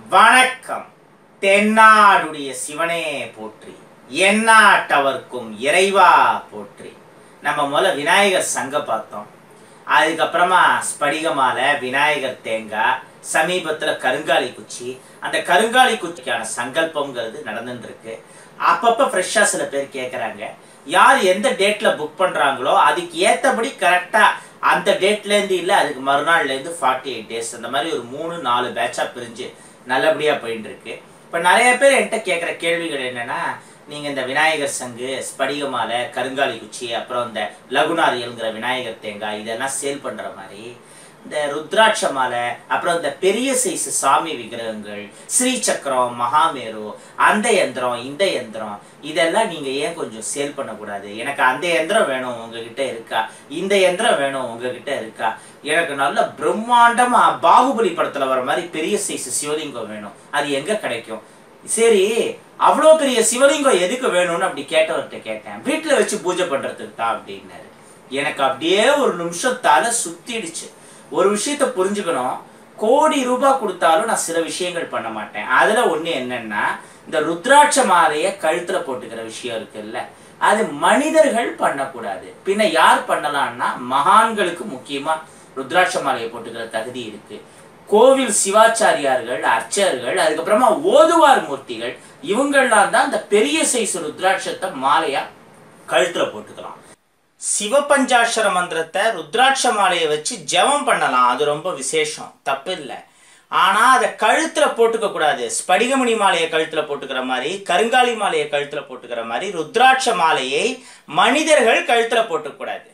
வணக்கம் தென்னாடுடைய சிவனே போற்றி எந்நாட்டவர்க்கும் இறைவா போற்றி நம்ம முதல்ல விநாயகர் சங்க பார்த்தோம் அதுக்கப்புறமா ஸ்படிகமால விநாயகர் தேங்காய் சமீபத்தில் கருங்காலி குச்சி அந்த கருங்காலி குச்சிக்கான சங்கல்பம்ங்கிறது நடந்துட்டு இருக்கு அப்பப்போ ஃப்ரெஷ்ஷாக சில பேர் கேட்குறாங்க யார் எந்த டேட்டில் புக் பண்ணுறாங்களோ அதுக்கு ஏற்றபடி கரெக்டாக அந்த டேட்லேருந்து இல்லை அதுக்கு மறுநாள்லேருந்து ஃபார்ட்டி எயிட் டேஸ் அந்த மாதிரி ஒரு மூணு நாலு பேட்சாக பிரிஞ்சு நல்லபடியாக போயிட்டு இருக்கு இப்போ நிறைய பேர் என்கிட்ட கேட்குற கேள்விகள் என்னென்னா நீங்கள் இந்த விநாயகர் சங்கு ஸ்படிகமாலை கருங்காலி குச்சி அப்புறம் இந்த லகுனாரியல்ங்கிற விநாயகர் தேங்காய் இதெல்லாம் சேல் பண்ணுற மாதிரி இந்த ருத்ராட்ச மாலை அப்புறம் இந்த பெரிய சைஸ் சாமி விக்கிரகங்கள் ஸ்ரீ சக்கரம் மகாமேரு அந்த எந்திரம் இந்த எந்திரம் இதெல்லாம் நீங்க ஏன் கொஞ்சம் சேல் பண்ணக்கூடாது எனக்கு அந்த எந்திரம் வேணும் உங்ககிட்ட இருக்கா இந்த எந்திரம் வேணும் உங்ககிட்ட இருக்கா எனக்கு நல்ல பிரம்மாண்டமா பாகுபலி படத்துல வர மாதிரி பெரிய சைஸ் சிவலிங்கம் வேணும் அது எங்க கிடைக்கும் சரி அவ்வளோ பெரிய சிவலிங்கம் எதுக்கு வேணும்னு அப்படி கேட்டவர்கிட்ட கேட்டேன் வீட்டில் வச்சு பூஜை பண்றதுக்கு தான் அப்படின்னாரு எனக்கு அப்படியே ஒரு நிமிஷம் தலை சுத்திடுச்சு ஒரு விஷயத்த புரிஞ்சுக்கணும் கோடி ரூபாய் கொடுத்தாலும் நான் சில விஷயங்கள் பண்ண மாட்டேன் அதுல ஒண்ணு என்னன்னா இந்த ருத்ராட்ச மாலைய கழுத்துல போட்டுக்கிற விஷயம் இருக்குல்ல அது மனிதர்கள் பண்ணக்கூடாது பின்ன யார் பண்ணலாம்னா மகான்களுக்கு முக்கியமா ருத்ராட்ச மாலையை போட்டுக்கிற தகுதி இருக்கு கோவில் சிவாச்சாரியார்கள் அர்ச்சகர்கள் அதுக்கப்புறமா ஓதுவார் மூர்த்திகள் இவங்கெல்லாம் தான் இந்த பெரிய சைஸ் ருத்ராட்சத்தை மாலையா கழுத்துல போட்டுக்கலாம் சிவபஞ்சாட்சர மந்திரத்தை ருத்ராட்ச மாலையை வச்சு ஜெபம் பண்ணலாம் அது ரொம்ப விசேஷம் தப்பு இல்லை ஆனா அதை கழுத்துல போட்டுக்க கூடாது ஸ்படிகமணி மாலையை கழுத்துல போட்டுக்கிற மாதிரி கருங்காலி மாலையை கழுத்துல போட்டுக்கிற மாதிரி ருத்ராட்ச மாலையை மனிதர்கள் கழுத்துல போட்டுக்க கூடாது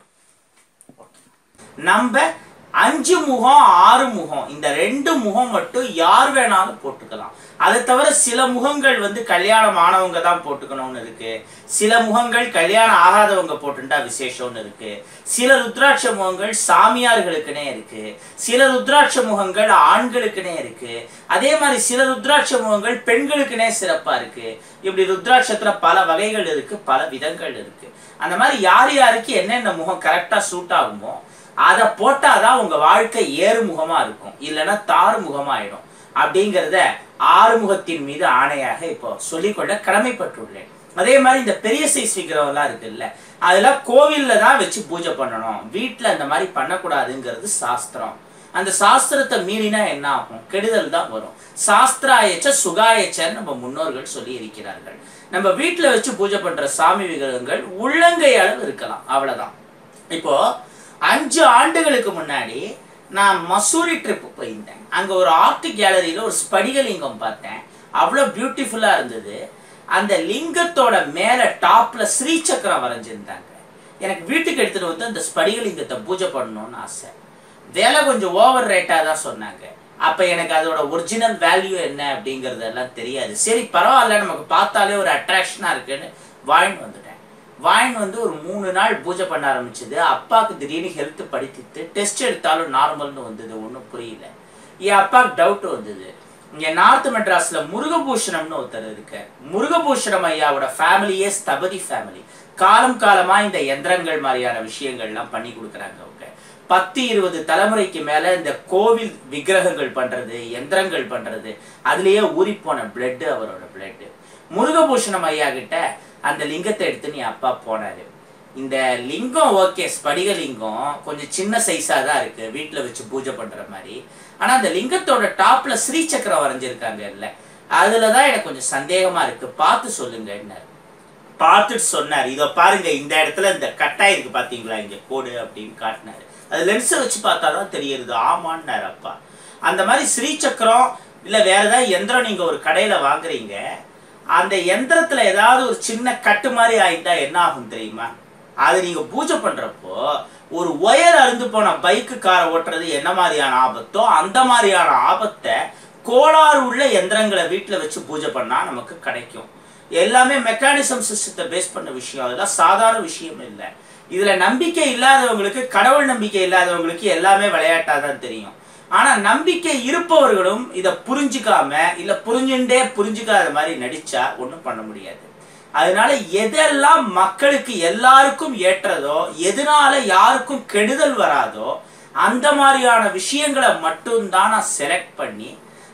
நம்ம அஞ்சு முகம் ஆறு முகம் இந்த ரெண்டு முகம் மட்டும் யார் வேணாலும் போட்டுக்கலாம் அதை தவிர சில முகங்கள் வந்து கல்யாணம் ஆனவங்க தான் போட்டுக்கணும்னு இருக்கு சில முகங்கள் கல்யாணம் ஆகாதவங்க போட்டுட்டா விசேஷம்னு இருக்கு சில ருத்ராட்ச முகங்கள் சாமியார்களுக்குனே இருக்கு சில ருத்ராட்ச முகங்கள் ஆண்களுக்குனே இருக்கு அதே மாதிரி சில ருத்ராட்ச முகங்கள் பெண்களுக்குனே சிறப்பா இருக்கு இப்படி ருத்ராட்சத்துல பல வகைகள் இருக்கு பல விதங்கள் இருக்கு அந்த மாதிரி யார் யாருக்கு என்னென்ன முகம் கரெக்டா சூட் ஆகுமோ அதை போட்டாதான் உங்க வாழ்க்கை ஏறுமுகமா இருக்கும் இல்லைன்னா தாறு முகமாயிடும் அப்படிங்கிறத ஆறுமுகத்தின் மீது ஆணையாக இப்போ சொல்லிக்கொள்ள கடமைப்பட்டுள்ளேன் அதே மாதிரி இந்த பெரிய சைஸ் விக்கிரகம்லாம் இருக்குல்ல அதெல்லாம் கோவில்ல தான் வச்சு பூஜை பண்ணணும் வீட்டுல அந்த மாதிரி பண்ணக்கூடாதுங்கிறது சாஸ்திரம் அந்த சாஸ்திரத்தை மீறினா என்ன ஆகும் கெடுதல் தான் வரும் சாஸ்திராயச்ச சுகாயச்சன்னு நம்ம முன்னோர்கள் சொல்லி இருக்கிறார்கள் நம்ம வீட்டுல வச்சு பூஜை பண்ற சாமி விக்கிரகங்கள் உள்ளங்கை அளவு இருக்கலாம் அவ்வளவுதான் இப்போ அஞ்சு ஆண்டுகளுக்கு முன்னாடி நான் மசூரி ட்ரிப் போயிருந்தேன் அங்கே ஒரு ஆர்ட் கேலரியில் ஒரு ஸ்படிகலிங்கம் பார்த்தேன் அவ்வளோ பியூட்டிஃபுல்லாக இருந்தது அந்த லிங்கத்தோட மேலே டாப்பில் ஸ்ரீசக்கரம் வரைஞ்சிருந்தாங்க எனக்கு வீட்டுக்கு எடுத்துகிட்டு வந்து அந்த ஸ்படிகலிங்கத்தை பூஜை பண்ணணும்னு ஆசை விலை கொஞ்சம் ஓவர் ரேட்டாக தான் சொன்னாங்க அப்போ எனக்கு அதோட ஒரிஜினல் வேல்யூ என்ன அப்படிங்கிறதெல்லாம் தெரியாது சரி பரவாயில்ல நமக்கு பார்த்தாலே ஒரு அட்ராக்ஷனாக இருக்குன்னு வாங்கிட்டு வந்துட்டேன் வாயின் வந்து ஒரு மூணு நாள் பூஜை பண்ண ஆரம்பிச்சது அப்பாவுக்கு திடீர்னு ஹெல்த் படித்துட்டு டெஸ்ட் எடுத்தாலும் நார்மல்னு வந்தது ஒன்றும் புரியல என் அப்பாவுக்கு டவுட் வந்தது இங்க நார்த் மெட்ராஸ்ல முருகபூஷணம்னு ஒருத்தர் இருக்கு முருகபூஷணம் ஐயாவோட ஃபேமிலியே ஸ்தபதி ஃபேமிலி காலம் காலமா இந்த எந்திரங்கள் மாதிரியான விஷயங்கள்லாம் பண்ணி கொடுக்குறாங்க அவங்க பத்து இருபது தலைமுறைக்கு மேல இந்த கோவில் விக்கிரகங்கள் பண்றது எந்திரங்கள் பண்றது அதுலயே ஊறி போன பிளட் அவரோட பிளட் முருகபூஷணம் ஐயா கிட்ட அந்த லிங்கத்தை எடுத்து நீ அப்பா போனாரு இந்த லிங்கம் ஓகே ஸ்படிக லிங்கம் கொஞ்சம் சின்ன சைஸா தான் இருக்கு வீட்டுல வச்சு பூஜை பண்ற மாதிரி ஆனா அந்த லிங்கத்தோட டாப்ல ஸ்ரீ சக்கரம் வரைஞ்சிருக்காங்க இல்ல அதுலதான் எனக்கு கொஞ்சம் சந்தேகமா இருக்கு பார்த்து சொல்லுங்கன்னாரு பார்த்துட்டு சொன்னார் இதோ பாருங்க இந்த இடத்துல இந்த கட்டாய் இருக்கு பாத்தீங்களா இங்க கோடு அப்படின்னு காட்டினாரு அது லென்ஸை வச்சு பார்த்தாதான் தெரியுது ஆமான்னாரு அப்பா அந்த மாதிரி ஸ்ரீ சக்கரம் இல்ல வேற ஏதாவது எந்திரம் நீங்க ஒரு கடையில வாங்குறீங்க அந்த எந்திரத்துல ஏதாவது ஒரு சின்ன கட்டு மாதிரி ஆயிட்டா என்ன ஆகும் தெரியுமா அது நீங்க பூஜை பண்றப்போ ஒரு ஒயர் அருந்து போன பைக்கு காரை ஓட்டுறது என்ன மாதிரியான ஆபத்தோ அந்த மாதிரியான ஆபத்தை கோளாறு உள்ள எந்திரங்களை வீட்டுல வச்சு பூஜை பண்ணா நமக்கு கிடைக்கும் எல்லாமே மெக்கானிசம் சிஸ்டத்தை பேஸ் பண்ண விஷயம் அதெல்லாம் சாதாரண விஷயம் இல்லை இதுல நம்பிக்கை இல்லாதவங்களுக்கு கடவுள் நம்பிக்கை இல்லாதவங்களுக்கு எல்லாமே விளையாட்டா தான் தெரியும் ஆனா நம்பிக்கை இருப்பவர்களும் இதை புரிஞ்சுக்காம இல்ல புரிஞ்சுட்டே புரிஞ்சுக்காத மாதிரி நடிச்சா ஒன்றும் பண்ண முடியாது அதனால எதெல்லாம் மக்களுக்கு எல்லாருக்கும் ஏற்றதோ எதனால யாருக்கும் கெடுதல் வராதோ அந்த மாதிரியான விஷயங்களை மட்டும்தான் நான் செலக்ட் பண்ணி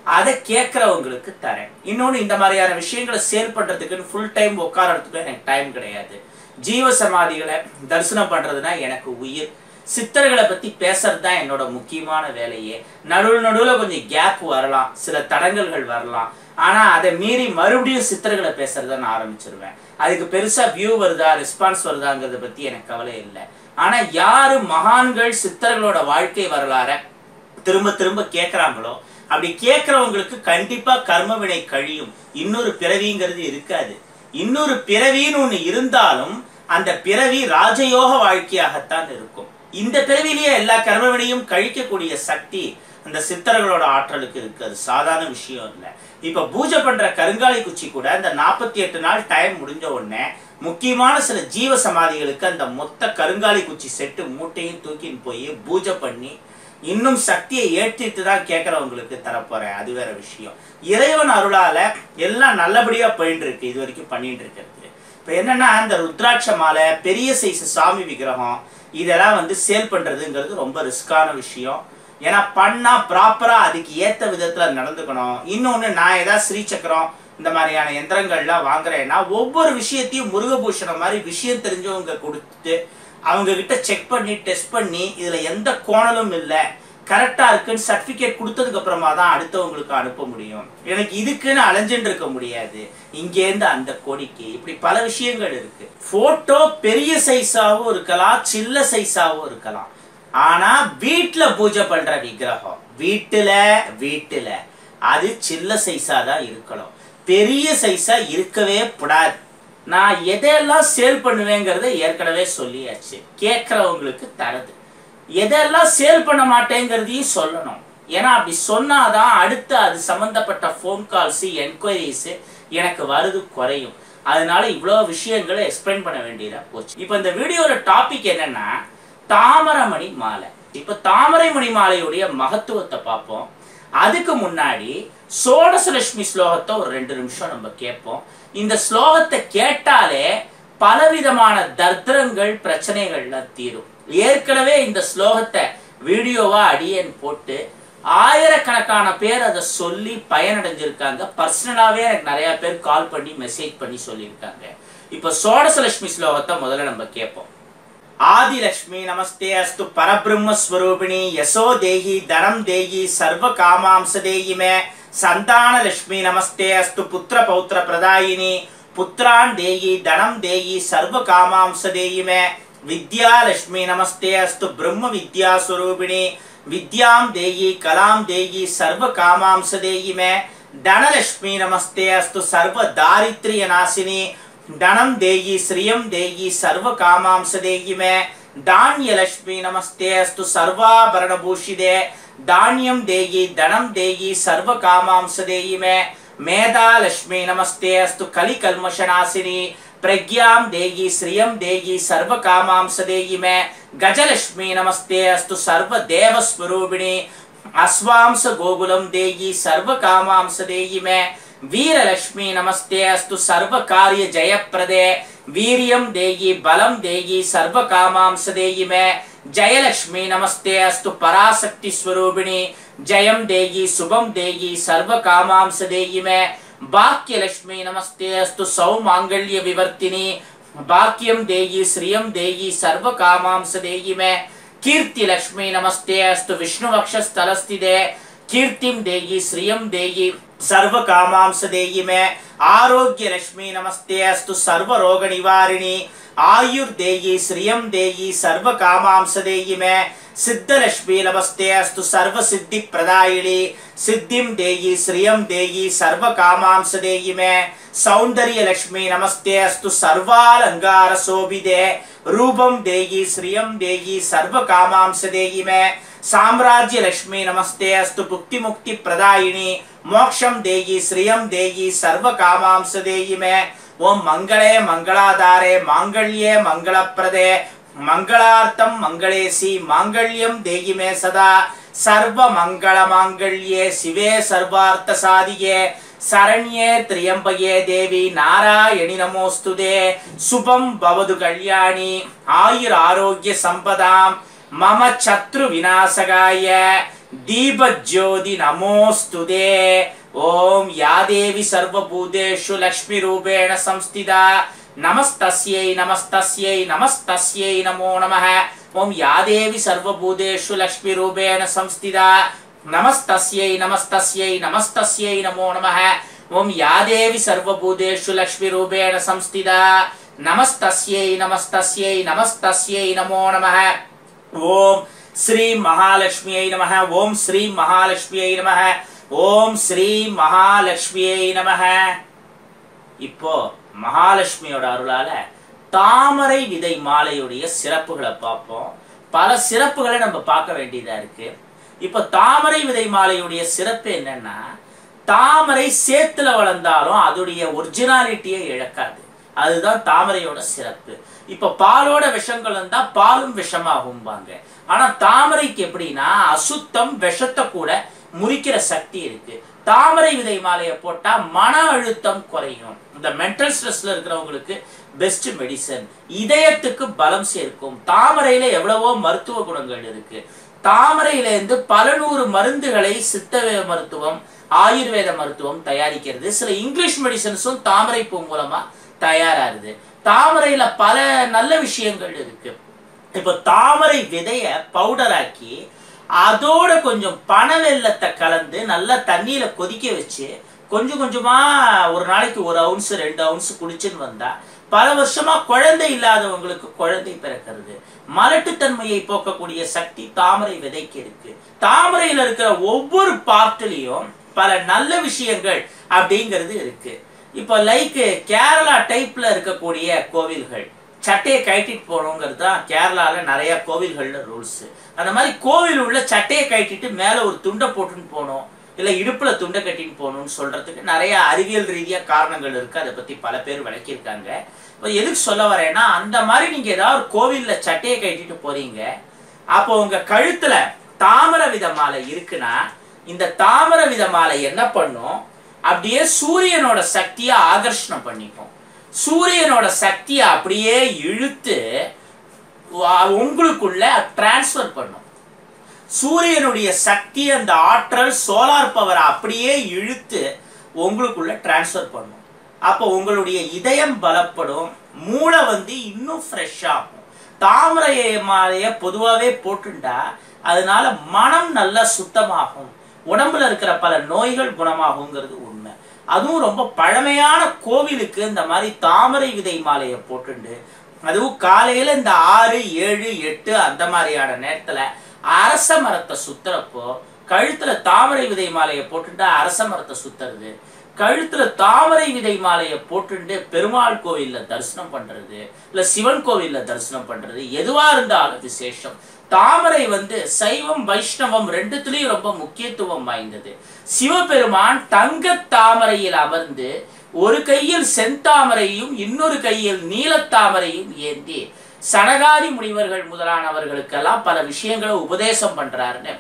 அதை கேட்கறவங்களுக்கு தரேன் இன்னொன்னு இந்த மாதிரியான விஷயங்களை சேல் பண்றதுக்குன்னு ஃபுல் டைம் உட்காரத்துக்கு எனக்கு டைம் கிடையாது ஜீவ சமாதிகளை தரிசனம் பண்றதுனா எனக்கு உயிர் சித்தர்களை பத்தி பேசுறது தான் என்னோட முக்கியமான வேலையே நடுவில் நடுவில் கொஞ்சம் கேப் வரலாம் சில தடங்கல்கள் வரலாம் ஆனா அதை மீறி மறுபடியும் சித்தர்களை பேசுறத நான் ஆரம்பிச்சிருவேன் அதுக்கு பெருசா வியூ வருதா ரெஸ்பான்ஸ் வருதாங்கிறத பத்தி எனக்கு கவலை இல்லை ஆனா யாரு மகான்கள் சித்தர்களோட வாழ்க்கை வரலாற திரும்ப திரும்ப கேட்கறாங்களோ அப்படி கேட்கறவங்களுக்கு கண்டிப்பா கர்ம வினை கழியும் இன்னொரு பிறவிங்கிறது இருக்காது இன்னொரு பிறவின்னு ஒண்ணு இருந்தாலும் அந்த பிறவி ராஜயோக வாழ்க்கையாகத்தான் இருக்கும் இந்த பிறவிலேயே எல்லா கர்ம வினையும் கழிக்கக்கூடிய சக்தி அந்த சித்தர்களோட ஆற்றலுக்கு இருக்கு அது சாதாரண விஷயம் இல்லை இப்ப பூஜை பண்ற கருங்காலி குச்சி கூட இந்த நாற்பத்தி எட்டு நாள் டைம் முடிஞ்ச உடனே முக்கியமான சில ஜீவ சமாதிகளுக்கு அந்த மொத்த கருங்காலி குச்சி செட்டு மூட்டையும் தூக்கின்னு போய் பூஜை பண்ணி இன்னும் சக்தியை ஏற்றிட்டு தான் கேட்கறவங்களுக்கு தரப்போறேன் அது வேற விஷயம் இறைவன் அருளால எல்லாம் நல்லபடியா போயிட்டு இருக்கு இது வரைக்கும் பண்ணிட்டு இருக்கிறது இப்ப என்னன்னா இந்த ருத்ராட்ச மாலை பெரிய சைஸ் சாமி விக்கிரகம் இதெல்லாம் வந்து சேல் பண்றதுங்கிறது ரொம்ப ரிஸ்கான விஷயம் ஏன்னா பண்ணா ப்ராப்பரா அதுக்கு ஏத்த விதத்துல நடந்துக்கணும் இன்னொன்னு நான் ஏதாவது ஸ்ரீசக்கரம் இந்த மாதிரியான எந்திரங்கள்லாம் வாங்குறேன்னா ஒவ்வொரு விஷயத்தையும் முருகபூஷணம் மாதிரி விஷயம் தெரிஞ்சவங்க கொடுத்து அவங்க கிட்ட செக் பண்ணி டெஸ்ட் பண்ணி இதுல எந்த கோணலும் இல்லை கரெக்டா இருக்குன்னு சர்டிபிகேட் கொடுத்ததுக்கு அப்புறமா தான் அடுத்தவங்களுக்கு அனுப்ப முடியும் எனக்கு இதுக்குன்னு அலைஞ்சுட்டு இருக்க முடியாது இங்கேருந்து அந்த கோடிக்கு இப்படி பல விஷயங்கள் இருக்கு போட்டோ பெரிய சைஸாவும் இருக்கலாம் சில்ல சைஸாவும் இருக்கலாம் ஆனா வீட்டுல பூஜை பண்ற விக்கிரகம் வீட்டுல வீட்டுல அது சில்ல சைஸா தான் இருக்கணும் பெரிய சைஸா இருக்கவே கூடாது நான் எதையெல்லாம் சேல் பண்ணுவேங்கிறத ஏற்கனவே சொல்லியாச்சு கேட்கறவங்களுக்கு தரது எதெல்லாம் சேல் பண்ண மாட்டேங்கிறதையும் சொல்லணும் ஏன்னா அப்படி சொன்னாதான் அடுத்து அது சம்பந்தப்பட்ட ஃபோன் கால்ஸ் என்கொயரிஸ் எனக்கு வருது குறையும் அதனால இவ்வளோ விஷயங்களை எக்ஸ்பிளைன் பண்ண வேண்டியதா போச்சு இப்போ இந்த வீடியோட டாபிக் என்னன்னா தாமரமணி மாலை இப்போ தாமரைமணி மாலையுடைய மகத்துவத்தை பார்ப்போம் அதுக்கு முன்னாடி சோடசலட்சுமி ஸ்லோகத்தை ஒரு ரெண்டு நிமிஷம் நம்ம கேட்போம் இந்த ஸ்லோகத்தை கேட்டாலே பலவிதமான தர்தரங்கள் பிரச்சனைகள்லாம் தீரும் ஏற்கனவே இந்த ஸ்லோகத்தை வீடியோவா அடியேன் போட்டு ஆயிரக்கணக்கான பேர் அதை சொல்லி பயனடைஞ்சிருக்காங்க பர்சனலாவே எனக்கு நிறைய பேர் கால் பண்ணி மெசேஜ் பண்ணி சொல்லியிருக்காங்க இப்ப சோடசலட்சுமி ஸ்லோகத்தை முதல்ல நம்ம கேட்போம் ஆதிலக்ஷ்மி நமஸ்தே அஸ்து பரபிரம்மஸ்வரூபிணி யசோ தேகி தனம் தேகி சர்வ காமாம்ச தேகி மே சந்தான லட்சுமி நமஸ்தே அஸ்து புத்திர பௌத்திர பிரதாயினி புத்திரான் தேகி தனம் தேகி சர்வ காமாம்ச தேகி மே வித்யாலட்சுமி நமஸ்தே அஸ்து பிரம்ம வித்யா ஸ்வரூபிணி வித்யாம் தேகி கலாம் தேகி சர்வ காமாம்ச தேகி மே தனலட்சுமி நமஸ்தே அஸ்து சர்வ தாரித்ரிய நாசினி धनम देगी श्रियम देगी सर्व कामांश देगी में धान्य लक्ष्मी नमस्ते अस्तु सर्वाभरण भूषिते धान्यम देगी धनम देगी सर्व कामांश देगी में मेधा लक्ष्मी नमस्ते अस्तु कलि कल्मशनाशिनी प्रज्ञाम देगी श्रियम देगी सर्व कामांश देगी में गजलक्ष्मी नमस्ते अस्तु सर्व देव स्वरूपिणी अश्वांश गोकुलम देगी सर्व कामांश देगी में वीरलक्ष्मी नमस्ते अस्तु सर्व कार्य जयप्रदे वीर्यम देगी बलम देगी सर्व कामांश देगी में जयलक्ष्मी नमस्ते अस्तु पराशक्ति स्वरूपिणी जयम देगी शुभम देगी सर्व कामांश देगी में भाग्य लक्ष्मी नमस्ते अस्तु सौमांगल्य विवर्तिनी भाग्यम देगी श्रियम देगी सर्व कामांश देगी में कीर्ति लक्ष्मी नमस्ते अस्तु विष्णु वक्ष स्थल स्थिते कीर्तिम देगी श्रियम देगी सर्व कामांश देगी में आरोग्य लक्ष्मी नमस्ते अस्तु सर्व रोग निवारिणी आयुर्देगी श्रियम देगी सर्व कामांश देगी में सिद्ध लक्ष्मी नमस्ते अस्तु सर्व सिद्धि प्रदायिनी सिद्धिम देगी श्रियम देगी सर्व कामांश देगी में सौंदर्य लक्ष्मी नमस्ते अस्तु सर्वालंकार शोभिते रूपम देगी श्रियम देगी सर्व कामांश देगी में साम्राज्य लक्ष्मी नमस्ते अस्तु भुक्ति मुक्ति प्रदायिनी मोक्षम देगी श्रियम देगी सर्व कामांश देगी में ओम मंगले मंगलाधारे मांगल्ये मंगलप्रदे मंगलार्थम मंगलेसी मांगल्यम देगी में सदा सर्व मंगल मांगल्ये शिवे सर्वार्थ साधिये शरण्ये त्र्यंबके देवी नारायणि नमोस्तुते शुभम भवतु कल्याणी आयुर आरोग्य संपदाम मम शत्रु विनाशकाय दीपज्योति नमोस्तुते ॐ या देवी सर्वभूतेषु लक्ष्मीरूपेण संस्थिता नमस्तस्यै नमस्तस्यै नमस्तस्यै नमो नमः ॐ या देवी सर्वभूतेषु लक्ष्मीरूपेण संस्थिता नमस्तस्यै नमस्तस्यै नमस्तस्यै नमो नमः ॐ या देवी सर्वभूतेषु लक्ष्मीरूपेण संस्थिता नमस्तस्यै नमस्तस्यै नमस्तस्यै नमो नमः ஓம் ஸ்ரீ மகாலட்சுமியை நமக ஓம் ஸ்ரீ மகாலட்சுமியை நமக ஓம் ஸ்ரீ மகாலட்சுமியை நமக இப்போ மகாலட்சுமியோட அருளால தாமரை விதை மாலையுடைய சிறப்புகளை பார்ப்போம் பல சிறப்புகளை நம்ம பார்க்க வேண்டியதா இருக்கு இப்போ தாமரை விதை மாலையுடைய சிறப்பு என்னன்னா தாமரை சேத்துல வளர்ந்தாலும் அதோடைய ஒரிஜினாலிட்டியை இழக்காது அதுதான் தாமரையோட சிறப்பு இப்ப பாலோட விஷம் கலந்தா பாலும் விஷமாகும்பாங்க ஆனா தாமரைக்கு எப்படின்னா அசுத்தம் விஷத்தை கூட முறிக்கிற சக்தி இருக்கு தாமரை விதை மாலையை போட்டா மன அழுத்தம் குறையும் இந்த மென்டல் ஸ்ட்ரெஸ்ல இருக்கிறவங்களுக்கு பெஸ்ட் மெடிசன் இதயத்துக்கு பலம் சேர்க்கும் தாமரையில எவ்வளவோ மருத்துவ குணங்கள் இருக்கு தாமரையில இருந்து பல நூறு மருந்துகளை சித்த மருத்துவம் ஆயுர்வேத மருத்துவம் தயாரிக்கிறது சில இங்கிலீஷ் மெடிசன்ஸும் தாமரை பூ மூலமா தயாராகுது தாமரையில பல நல்ல விஷயங்கள் இருக்கு இப்போ தாமரை விதைய பவுடர் ஆக்கி அதோட கொஞ்சம் பனை வெல்லத்தை கலந்து நல்லா தண்ணியில கொதிக்க வச்சு கொஞ்சம் கொஞ்சமா ஒரு நாளைக்கு ஒரு அவுன்ஸ் ரெண்டு அவுன்ஸ் குடிச்சுன்னு வந்தா பல வருஷமா குழந்தை இல்லாதவங்களுக்கு குழந்தை பிறக்கிறது மலட்டுத்தன்மையை போக்கக்கூடிய சக்தி தாமரை விதைக்கு இருக்கு தாமரையில இருக்கிற ஒவ்வொரு பார்ட்லயும் பல நல்ல விஷயங்கள் அப்படிங்கிறது இருக்கு இப்போ லைக் கேரளா டைப்ல இருக்கக்கூடிய கோவில்கள் சட்டையை கட்டிட்டு போகணுங்கிறது தான் கேரளால நிறைய கோவில்கள்ல ரூல்ஸ் அந்த மாதிரி கோவில் உள்ள சட்டையை கட்டிட்டு மேல ஒரு துண்டை போட்டுன்னு போகணும் இல்ல இடுப்புல துண்டை கட்டின்னு போகணும்னு சொல்றதுக்கு நிறைய அறிவியல் ரீதியா காரணங்கள் இருக்கு அதை பத்தி பல பேர் விளக்கியிருக்காங்க இப்போ எதுக்கு சொல்ல வரேன்னா அந்த மாதிரி நீங்க ஏதாவது ஒரு கோவில்ல சட்டையை கட்டிட்டு போறீங்க அப்போ உங்க கழுத்துல தாமர வித மாலை இருக்குன்னா இந்த தாமர வித மாலை என்ன பண்ணும் அப்படியே சூரியனோட சக்தியை ஆகர்ஷணம் பண்ணிக்கும் சூரியனோட சக்தியை அப்படியே இழுத்து வா- உங்களுக்குள்ள டிரான்ஸ்ஃபர் பண்ணும் சூரியனுடைய சக்தி அந்த ஆற்றல் சோலார் பவரை அப்படியே இழுத்து உங்களுக்குள்ள டிரான்ஸ்ஃபர் பண்ணும் அப்போ உங்களுடைய இதயம் பலப்படும் மூளை வந்து இன்னும் ஃப்ரெஷ் ஆகும் தாமரை மாலைய பொதுவாகவே போட்டுண்டா அதனால மனம் நல்லா சுத்தமாகும் உடம்புல இருக்கிற பல நோய்கள் குணமாகுங்கிறது உண்மை அதுவும் ரொம்ப பழமையான கோவிலுக்கு இந்த மாதிரி தாமரை விதை மாலையை போட்டுண்டு அதுவும் காலையில இந்த ஆறு ஏழு எட்டு அந்த மாதிரியான நேரத்துல அரச மரத்தை சுத்துறப்போ கழுத்துல தாமரை விதை மாலையை போட்டுட்டு அரச மரத்தை சுத்துறது கழுத்துல தாமரை விதை மாலையை போட்டுட்டு பெருமாள் கோவில்ல தரிசனம் பண்றது இல்ல சிவன் கோவில்ல தரிசனம் பண்றது எதுவா இருந்தாலும் விசேஷம் தாமரை வந்து சைவம் வைஷ்ணவம் ரெண்டுத்துலயும் ரொம்ப முக்கியத்துவம் வாய்ந்தது சிவபெருமான் தங்க தாமரையில் அமர்ந்து ஒரு கையில் செந்தாமரையும் இன்னொரு கையில் நீலத்தாமரையும் ஏந்தி சனகாதி முனிவர்கள் முதலானவர்களுக்கெல்லாம் பல விஷயங்களை உபதேசம் பண்றாருன்னு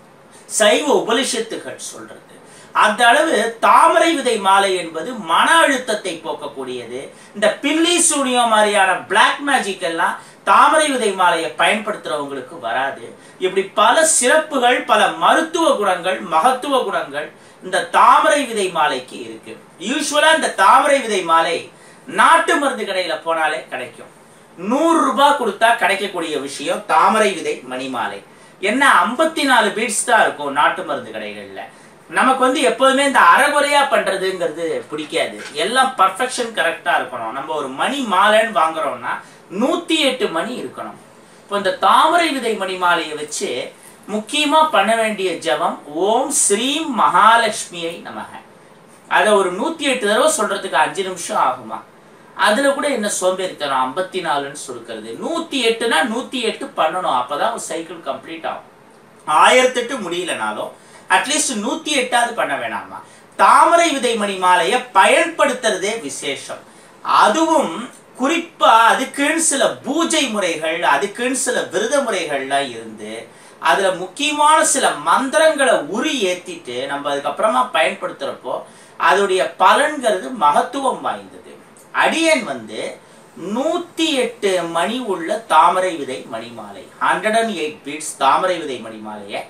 சைவ உபனிஷத்துகள் சொல்றது அந்த அளவு தாமரை விதை மாலை என்பது மன அழுத்தத்தை போக்கக்கூடியது இந்த பில்லி சூனியம் மாதிரியான பிளாக் மேஜிக் எல்லாம் தாமரை விதை மாலையை பயன்படுத்துறவங்களுக்கு வராது இப்படி பல சிறப்புகள் பல மருத்துவ குணங்கள் மகத்துவ குணங்கள் இந்த தாமரை விதை மாலைக்கு இருக்கு யூஸ்வலா இந்த தாமரை விதை மாலை நாட்டு மருந்து கடையில போனாலே கிடைக்கும் நூறு ரூபாய் கொடுத்தா கிடைக்கக்கூடிய விஷயம் தாமரை விதை மணி மாலை என்ன ஐம்பத்தி நாலு பீட்ஸ் தான் இருக்கும் நாட்டு மருந்து கடைகள்ல நமக்கு வந்து எப்போதுமே இந்த அறகுறையா பண்றதுங்கிறது பிடிக்காது எல்லாம் பர்ஃபெக்ஷன் கரெக்டா இருக்கணும் நம்ம ஒரு மணி மாலைன்னு வாங்குறோம்னா நூத்தி எட்டு மணி இருக்கணும் இப்போ இந்த தாமரை விதை மணி மாலையை வச்சு முக்கியமா பண்ண வேண்டிய ஜெபம் ஓம் ஸ்ரீம் மகாலட்சுமியை நமக அதை ஒரு நூத்தி எட்டு தடவை சொல்றதுக்கு அஞ்சு நிமிஷம் ஆகுமா அதுல கூட என்ன சோம்பேறித்தனம் ஐம்பத்தி நாலுன்னு சுருக்கிறது நூத்தி எட்டுனா நூத்தி எட்டு பண்ணணும் அப்பதான் ஒரு சைக்கிள் கம்ப்ளீட் ஆகும் ஆயிரத்தெட்டு முடியலனாலும் அட்லீஸ்ட் நூத்தி எட்டாவது பண்ண வேணாமா தாமரை விதை மணி மாலையை பயன்படுத்துறதே விசேஷம் அதுவும் குறிப்பா அதுக்குன்னு சில பூஜை முறைகள் அதுக்குன்னு சில விரத முறைகள்லாம் இருந்து அதுல முக்கியமான சில மந்திரங்களை உரி ஏத்திட்டு நம்ம அதுக்கப்புறமா பயன்படுத்துறப்போ அதோடைய பலன்கிறது மகத்துவம் வாய்ந்தது அடியன் வந்து நூத்தி எட்டு மணி உள்ள தாமரை விதை மணிமாலை ஹண்ட்ரட் அண்ட் எயிட் பீட்ஸ் தாமரை விதை மணிமாலையை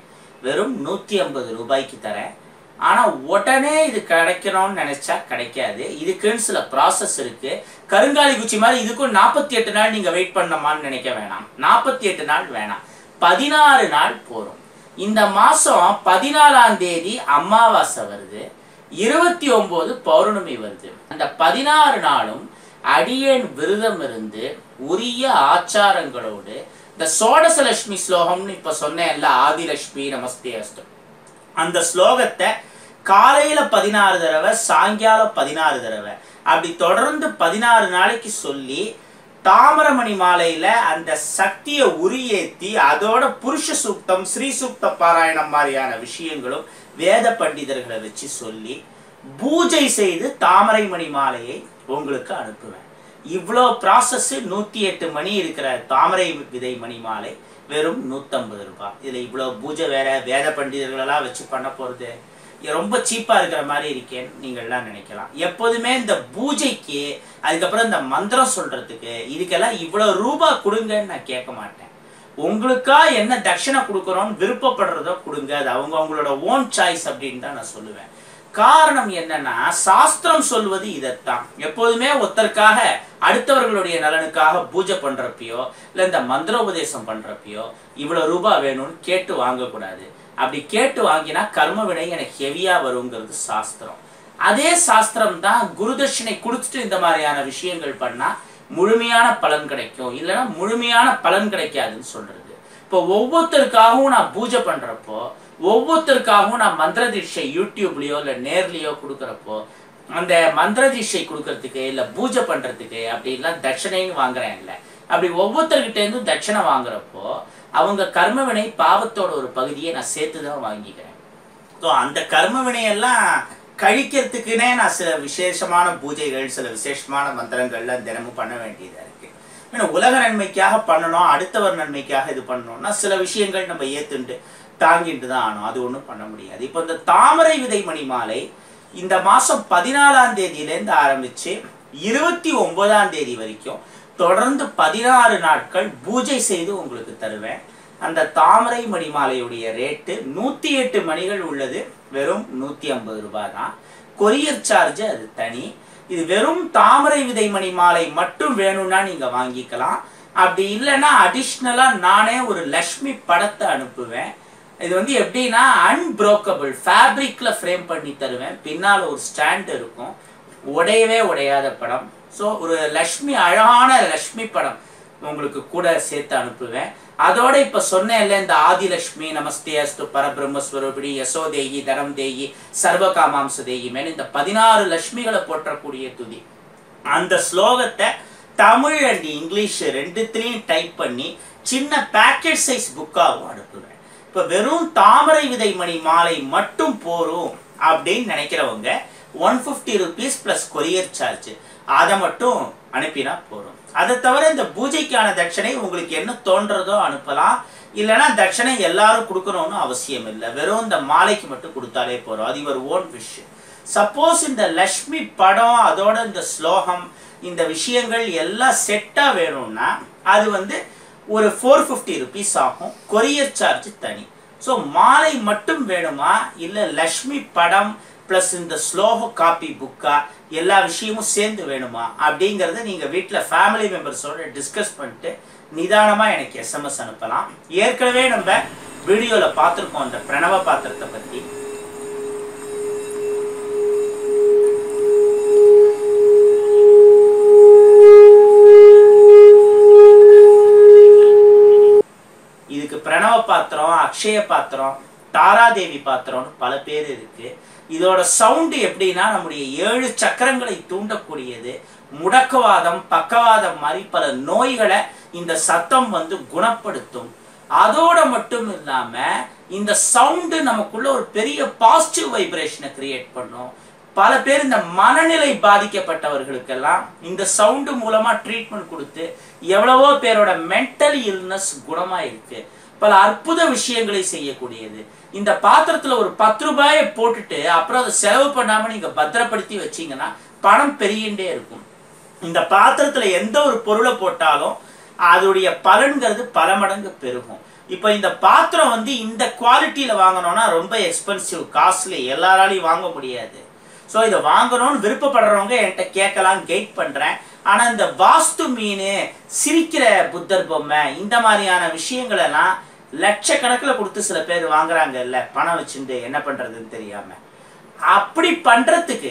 வெறும் நூற்றி ஐம்பது ரூபாய்க்கு தரேன் ஆனால் உடனே இது கிடைக்கணும்னு நினைச்சா கிடைக்காது இதுக்குன்னு சில ப்ராசஸ் இருக்கு கருங்காலி குச்சி மாதிரி இதுக்கும் நாற்பத்தி எட்டு நாள் நீங்க வெயிட் பண்ணமான்னு நினைக்க வேணாம் நாற்பத்தி எட்டு நாள் வேணாம் பதினாறு நாள் போரும் இந்த மாசம் பதினாலாம் தேதி அமாவாசை வருது இருபத்தி ஒன்பது பௌர்ணமி வருது அந்த பதினாறு நாளும் அடியேன் விரதம் இருந்து உரிய ஆச்சாரங்களோடு இந்த சோடசலட்சுமி ஸ்லோகம்னு இப்ப சொன்னேன்ல ஆதிலட்சுமி நமஸ்தே அஸ்து அந்த ஸ்லோகத்தை காலையில பதினாறு தடவை சாயங்காலம் பதினாறு தடவை அப்படி தொடர்ந்து பதினாறு நாளைக்கு சொல்லி தாமரமணி மாலையில அந்த சக்தியை உரியேத்தி அதோட புருஷ சூக்தம் ஸ்ரீ சூக்த பாராயணம் மாதிரியான விஷயங்களும் வேத பண்டிதர்களை வச்சு சொல்லி பூஜை செய்து தாமரை மணி மாலையை உங்களுக்கு அனுப்புவேன் இவ்வளோ ப்ராசஸ் நூத்தி எட்டு மணி இருக்கிற தாமரை விதை மணி மாலை வெறும் நூத்தம்பது ரூபாய் இதுல இவ்வளவு பூஜை வேற வேத பண்டிதர்களெல்லாம் வச்சு பண்ண போறது இது ரொம்ப சீப்பா இருக்கிற மாதிரி இருக்கேன்னு நீங்கள்லாம் நினைக்கலாம் எப்போதுமே இந்த பூஜைக்கு அதுக்கப்புறம் இந்த மந்திரம் சொல்றதுக்கு இதுக்கெல்லாம் இவ்வளவு ரூபாய் கொடுங்கன்னு நான் கேட்க மாட்டேன் உங்களுக்கா என்ன தட்சணை கொடுக்குறோம்னு விருப்பப்படுறதோ கொடுங்க அது அவங்க அவங்களோட ஓன் சாய்ஸ் அப்படின்னு தான் நான் சொல்லுவேன் காரணம் என்னன்னா சாஸ்திரம் சொல்வது இதைத்தான் எப்போதுமே ஒருத்தருக்காக அடுத்தவர்களுடைய நலனுக்காக பூஜை பண்றப்பயோ இல்ல இந்த மந்திரோபதேசம் பண்றப்பயோ இவ்வளவு ரூபாய் வேணும்னு கேட்டு வாங்கக்கூடாது அப்படி கேட்டு வாங்கினா கர்ம வினை எனக்கு ஹெவியா வருங்கிறது சாஸ்திரம் அதே சாஸ்திரம் தான் குருதட்சிணை கொடுத்துட்டு இந்த மாதிரியான விஷயங்கள் பண்ணா முழுமையான பலன் கிடைக்கும் இல்லைன்னா முழுமையான பலன் கிடைக்காதுன்னு சொல்றது இப்போ ஒவ்வொருத்தருக்காகவும் நான் பூஜை பண்றப்போ ஒவ்வொருத்தருக்காகவும் நான் மந்திர தீட்சை யூடியூப்லயோ இல்லை நேர்லயோ கொடுக்குறப்போ அந்த மந்திர தீட்சை கொடுக்கறதுக்கு இல்லை பூஜை பண்றதுக்கு அப்படிலாம் தட்சணைன்னு வாங்குறேன் இல்லை அப்படி ஒவ்வொருத்தர்கிட்ட இருந்தும் தட்சணை வாங்குறப்போ அவங்க கர்ம வினை பாவத்தோட ஒரு பகுதியை நான் சேர்த்து தான் வாங்கிக்கிறேன் ஸோ அந்த கர்ம வினையெல்லாம் கழிக்கிறதுக்குனே நான் சில விசேஷமான பூஜைகள் சில விசேஷமான மந்திரங்கள்லாம் தினமும் பண்ண வேண்டியதா இருக்கு ஏன்னா உலக நன்மைக்காக பண்ணணும் அடுத்தவர் நன்மைக்காக இது பண்ணணும்னா சில விஷயங்கள் நம்ம ஏத்துண்டு தாங்கிட்டு தான் ஆனோம் அது ஒன்றும் பண்ண முடியாது இப்போ இந்த தாமரை விதை மணி மாலை இந்த மாசம் பதினாலாம் தேதியிலேருந்து ஆரம்பிச்சு இருபத்தி ஒன்பதாம் தேதி வரைக்கும் தொடர்ந்து பதினாறு நாட்கள் பூஜை செய்து உங்களுக்கு தருவேன் அந்த தாமரை மணி மாலையுடைய ரேட்டு நூத்தி எட்டு மணிகள் உள்ளது வெறும் நூத்தி ஐம்பது ரூபாய் தான் கொரியர் சார்ஜ் அது தனி இது வெறும் தாமரை விதை மணி மாலை மட்டும் வேணும்னா நீங்க வாங்கிக்கலாம் அப்படி இல்லைன்னா அடிஷ்னலா நானே ஒரு லக்ஷ்மி படத்தை அனுப்புவேன் இது வந்து எப்படின்னா அன்ப்ரோக்கபிள் ஃபேப்ரிக்ல ஃப்ரேம் பண்ணி தருவேன் பின்னால் ஒரு ஸ்டாண்ட் இருக்கும் உடையவே உடையாத படம் ஸோ ஒரு லக்ஷ்மி அழகான லக்ஷ்மி படம் உங்களுக்கு கூட சேர்த்து அனுப்புவேன் அதோட இப்ப சொன்னேன்ல இந்த ஆதிலட்சுமி நமஸ்தே அஸ்து பரபிரம்மஸ்வரூபிணி யசோதேயி தரம் தேயி சர்வகாமாம்ச தேயி மேல இந்த பதினாறு லட்சுமிகளை போற்றக்கூடிய துதி அந்த ஸ்லோகத்தை தமிழ் அண்ட் இங்கிலீஷ் ரெண்டுத்திலையும் டைப் பண்ணி சின்ன பேக்கெட் சைஸ் புக்காகவும் அனுப்புவேன் இப்ப வெறும் தாமரை விதை மணி மாலை மட்டும் போரும் அப்படின்னு நினைக்கிறவங்க one fifty rupees plus courier charge அதை மட்டும் அனுப்பினா போதும் அதை தவிர இந்த பூஜைக்கான தட்சணை உங்களுக்கு என்ன தோன்றதோ அனுப்பலாம் இல்லைன்னா தட்சணை எல்லாரும் கொடுக்கணும்னு அவசியம் இல்லை வெறும் இந்த மாலைக்கு மட்டும் கொடுத்தாலே போதும் அது இவர் ஓன் விஷ் சப்போஸ் இந்த லக்ஷ்மி படம் அதோட இந்த ஸ்லோகம் இந்த விஷயங்கள் எல்லாம் செட்டா வேணும்னா அது வந்து ஒரு ஃபோர் ஃபிஃப்டி ருபீஸ் ஆகும் கொரியர் சார்ஜ் தனி ஸோ மாலை மட்டும் வேணுமா இல்லை லக்ஷ்மி படம் ப்ளஸ் இந்த ஸ்லோக காப்பி புக்கா எல்லா விஷயமும் சேர்ந்து வேணுமா அப்படிங்கிறத நீங்கள் வீட்டில் ஃபேமிலி மெம்பர்ஸோட டிஸ்கஸ் பண்ணிட்டு நிதானமாக எனக்கு எஸ்எம்எஸ் அனுப்பலாம் ஏற்கனவே நம்ம வீடியோவில் பார்த்துருக்கோம் அந்த பிரணவ பாத்திரத்தை பற்றி இதுக்கு பிரணவ பாத்திரம் அக்ஷய பாத்திரம் தாராதேவி பாத்திரம்னு பல பேர் இருக்கு இதோட சவுண்டு எப்படின்னா நம்முடைய ஏழு சக்கரங்களை தூண்டக்கூடியது முடக்கவாதம் பக்கவாதம் மாதிரி பல நோய்களை இந்த சத்தம் வந்து குணப்படுத்தும் அதோட மட்டும் இல்லாம இந்த சவுண்டு நமக்குள்ள ஒரு பெரிய பாசிட்டிவ் வைப்ரேஷனை கிரியேட் பண்ணும் பல பேர் இந்த மனநிலை பாதிக்கப்பட்டவர்களுக்கெல்லாம் இந்த சவுண்டு மூலமா ட்ரீட்மெண்ட் கொடுத்து எவ்வளவோ பேரோட மென்டல் இல்னஸ் குணமா இருக்கு பல அற்புத விஷயங்களை செய்யக்கூடியது இந்த பாத்திரத்துல ஒரு பத்து ரூபாயை போட்டுட்டு அப்புறம் அதை செலவு பண்ணாம நீங்க பத்திரப்படுத்தி வச்சீங்கன்னா பணம் பெருகின்றே இருக்கும் இந்த பாத்திரத்துல எந்த ஒரு பொருளை போட்டாலும் அதோடைய பலன்கிறது பல மடங்கு பெருகும் இப்போ இந்த பாத்திரம் வந்து இந்த குவாலிட்டியில வாங்கணும்னா ரொம்ப எக்ஸ்பென்சிவ் காஸ்ட்லி எல்லாராலையும் வாங்க முடியாது ஸோ இதை வாங்கணும்னு விருப்பப்படுறவங்க என்கிட்ட கேட்கலாம் கெயிட் பண்றேன் ஆனா இந்த வாஸ்து மீன் சிரிக்கிற புத்தர் பொம்மை இந்த மாதிரியான விஷயங்கள் எல்லாம் லட்சக்கணக்கில் கொடுத்து சில பேர் வாங்குறாங்க இல்ல பணம் வச்சுட்டு என்ன பண்றதுன்னு தெரியாம அப்படி பண்றதுக்கு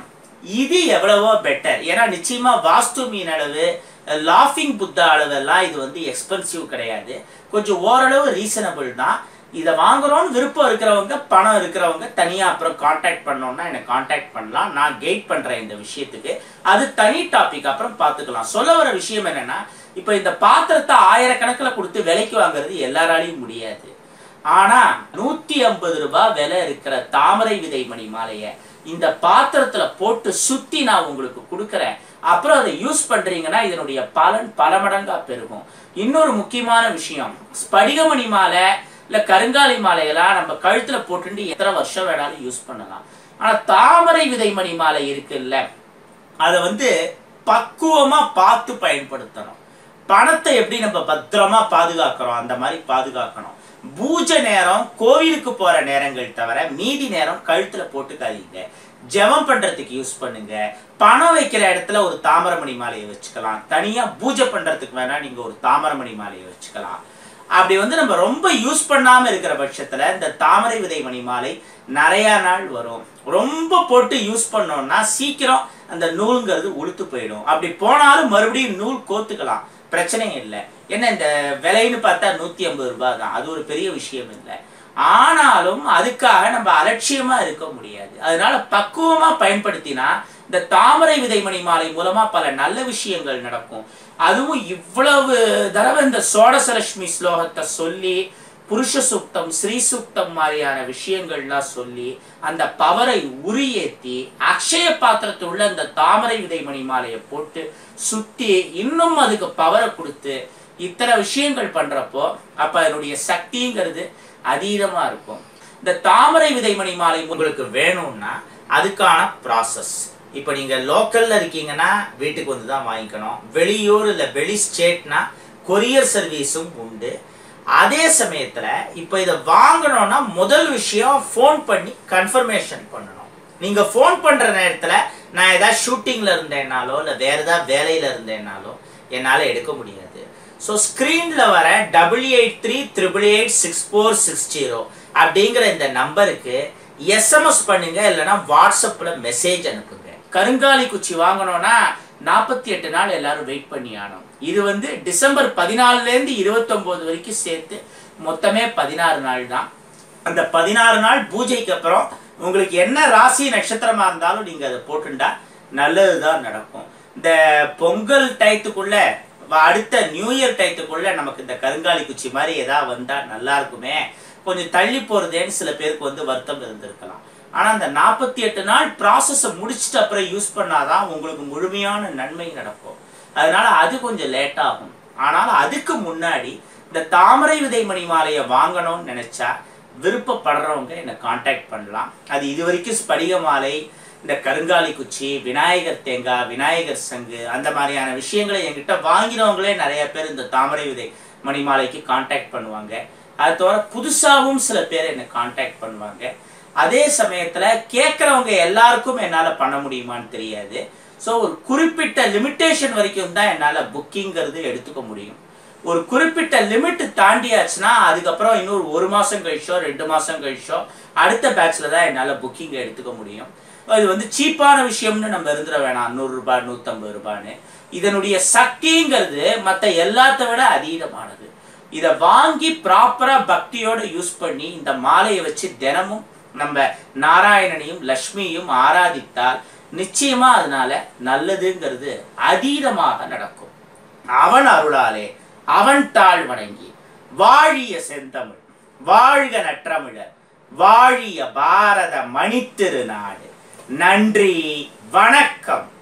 இது எவ்வளவோ பெட்டர் ஏன்னா நிச்சயமா வாஸ்து மீன் அளவு லாஃபிங் புத்தா அளவெல்லாம் இது வந்து எக்ஸ்பென்சிவ் கிடையாது கொஞ்சம் ஓரளவு ரீசனபிள் தான் இதை வாங்குறோம்னு விருப்பம் இருக்கிறவங்க பணம் இருக்கிறவங்க தனியா அப்புறம் காண்டாக்ட் பண்ணோம்னா என்னை காண்டாக்ட் பண்ணலாம் நான் கைட் பண்றேன் இந்த விஷயத்துக்கு அது தனி டாபிக் அப்புறம் பார்த்துக்கலாம் சொல்ல வர விஷயம் என்னன்னா இப்போ இந்த பாத்திரத்தை ஆயிரக்கணக்கில் கொடுத்து விலைக்கு வாங்குறது எல்லாராலையும் முடியாது ஆனா நூத்தி ஐம்பது ரூபாய் விலை இருக்கிற தாமரை விதை மணி மாலைய இந்த பாத்திரத்துல போட்டு சுத்தி நான் உங்களுக்கு கொடுக்கறேன் அப்புறம் அதை யூஸ் பண்றீங்கன்னா இதனுடைய பலன் பல மடங்கா பெருகும் இன்னொரு முக்கியமான விஷயம் ஸ்படிகமணி மாலை இல்ல கருங்காலி மாலையெல்லாம் நம்ம கழுத்துல போட்டுட்டு எத்தனை வருஷம் வேணாலும் யூஸ் பண்ணலாம் ஆனா தாமரை விதை மணி மாலை இருக்குல்ல அதை வந்து பக்குவமா பார்த்து பயன்படுத்தணும் பணத்தை எப்படி நம்ம பத்திரமா பாதுகாக்கிறோம் அந்த மாதிரி பாதுகாக்கணும் பூஜை நேரம் கோவிலுக்கு போற நேரங்கள் தவிர மீதி நேரம் கழுத்துல போட்டுக்காதீங்க ஜெபம் பண்றதுக்கு யூஸ் பண்ணுங்க பணம் வைக்கிற இடத்துல ஒரு தாமரமணி மாலையை வச்சுக்கலாம் தனியா பூஜை பண்றதுக்கு வேணா நீங்க ஒரு தாமரமணி மாலையை வச்சுக்கலாம் அப்படி வந்து நம்ம ரொம்ப யூஸ் பண்ணாம இருக்கிற பட்சத்துல இந்த தாமரை விதை மணி மாலை நிறைய நாள் வரும் ரொம்ப போட்டு யூஸ் பண்ணோம்னா சீக்கிரம் அந்த நூலுங்கிறது உளுத்து போயிடும் அப்படி போனாலும் மறுபடியும் நூல் கோத்துக்கலாம் பிரச்சனை இல்லை என்ன இந்த விலைன்னு பார்த்தா நூத்தி ஐம்பது ரூபாய் தான் அது ஒரு பெரிய விஷயம் இல்லை ஆனாலும் அதுக்காக நம்ம அலட்சியமா இருக்க முடியாது அதனால பக்குவமா பயன்படுத்தினா இந்த தாமரை விதை மணி மாலை மூலமா பல நல்ல விஷயங்கள் நடக்கும் அதுவும் இவ்வளவு தடவை இந்த சோடசலட்சுமி ஸ்லோகத்தை சொல்லி புருஷ சூக்தம் ஸ்ரீ சூக்தம் மாதிரியான விஷயங்கள்லாம் சொல்லி அந்த பவரை உரியேத்தி அக்ஷய பாத்திரத்தில் உள்ள அந்த தாமரை விதை மணி மாலையை போட்டு சுத்தி இன்னும் அதுக்கு பவரை கொடுத்து இத்தனை விஷயங்கள் பண்றப்போ அப்ப அதனுடைய சக்திங்கிறது அதீதமா இருக்கும் இந்த தாமரை விதை மணி மாலை உங்களுக்கு வேணும்னா அதுக்கான ப்ராசஸ் இப்போ நீங்க லோக்கல்ல இருக்கீங்கன்னா வீட்டுக்கு வந்து தான் வாங்கிக்கணும் வெளியூர் இல்ல வெளி ஸ்டேட்னா கொரியர் சர்வீஸும் உண்டு அதே சமயத்துல இப்போ இதை வாங்கணும்னா முதல் விஷயம் ஃபோன் பண்ணி கன்ஃபர்மேஷன் பண்ணணும் நீங்க ஃபோன் பண்ற நேரத்துல நான் ஏதாவது ஷூட்டிங்ல இருந்தேனாலோ இல்ல வேற ஏதாவது வேலையில இருந்தேனாலோ என்னால எடுக்க முடியாது ஸோ ஸ்க்ரீன்ல வர double eight three triple eight six four six zero அப்படிங்கிற இந்த நம்பருக்கு எஸ்எம்எஸ் பண்ணுங்க இல்லைன்னா வாட்ஸ்அப்ல மெசேஜ் அனுப்புங்க கருங்காலி குச்சி வாங்கணும்னா நாற்பத்தி எட்டு நாள் எல்லாரும் வெயிட் பண்ணி ஆனோம் இது வந்து டிசம்பர் பதினாலுலேருந்து இருபத்தொம்போது வரைக்கும் சேர்த்து மொத்தமே பதினாறு நாள் தான் அந்த பதினாறு நாள் பூஜைக்கு அப்புறம் உங்களுக்கு என்ன ராசி நட்சத்திரமா இருந்தாலும் நீங்க அதை போட்டுண்டா நல்லதுதான் நடக்கும் இந்த பொங்கல் டயத்துக்குள்ள வ- அடுத்த நியூ இயர் டயத்துக்குள்ள நமக்கு இந்த கருங்காலி குச்சி மாதிரி ஏதாவது வந்தா நல்லா இருக்குமே கொஞ்சம் தள்ளி போறதேன்னு சில பேருக்கு வந்து வருத்தம் இருந்திருக்கலாம் ஆனா அந்த நாற்பத்தி எட்டு நாள் ப்ராசஸை முடிச்சிட்டு அப்புறம் யூஸ் பண்ணாதான் உங்களுக்கு முழுமையான நன்மை நடக்கும் அதனால அது கொஞ்சம் லேட் ஆகும் ஆனாலும் அதுக்கு முன்னாடி இந்த தாமரை விதை மணி மாலையை வாங்கணும்னு நினைச்சா விருப்பப்படுறவங்க என்னை காண்டாக்ட் பண்ணலாம் அது இது வரைக்கும் ஸ்படிக மாலை இந்த கருங்காலி குச்சி விநாயகர் தேங்காய் விநாயகர் சங்கு அந்த மாதிரியான விஷயங்களை என்கிட்ட வாங்கினவங்களே நிறைய பேர் இந்த தாமரை விதை மணி மாலைக்கு காண்டாக்ட் பண்ணுவாங்க அது தவிர புதுசாகவும் சில பேர் என்னை காண்டாக்ட் பண்ணுவாங்க அதே சமயத்துல கேட்கறவங்க எல்லாருக்கும் என்னால பண்ண முடியுமான்னு தெரியாது ஸோ ஒரு குறிப்பிட்ட லிமிட்டேஷன் வரைக்கும் தான் என்னால புக்கிங்கிறது எடுத்துக்க முடியும் ஒரு குறிப்பிட்ட லிமிட் தாண்டியாச்சுன்னா அதுக்கப்புறம் இன்னொரு ஒரு மாசம் கழிச்சோ ரெண்டு மாசம் கழிச்சோ அடுத்த பேட்ச்ல தான் என்னால புக்கிங் எடுத்துக்க முடியும் இது வந்து சீப்பான விஷயம்னு நம்ம இருந்துட வேணாம் நூறு ரூபாய் நூத்தம்பது ரூபான்னு இதனுடைய சக்திங்கிறது மற்ற எல்லாத்த விட அதீதமானது இதை வாங்கி ப்ராப்பரா பக்தியோட யூஸ் பண்ணி இந்த மாலையை வச்சு தினமும் நம்ம நாராயணனையும் லக்ஷ்மியும் ஆராதித்தால் நிச்சயமா அதனால நல்லதுங்கிறது அதீதமாக நடக்கும் அவன் அருளாலே அவன் தாழ் வணங்கி வாழிய செந்தமிழ் வாழ்க நற்றமிழர் வாழிய பாரத மணித்திருநாடு நன்றி வணக்கம்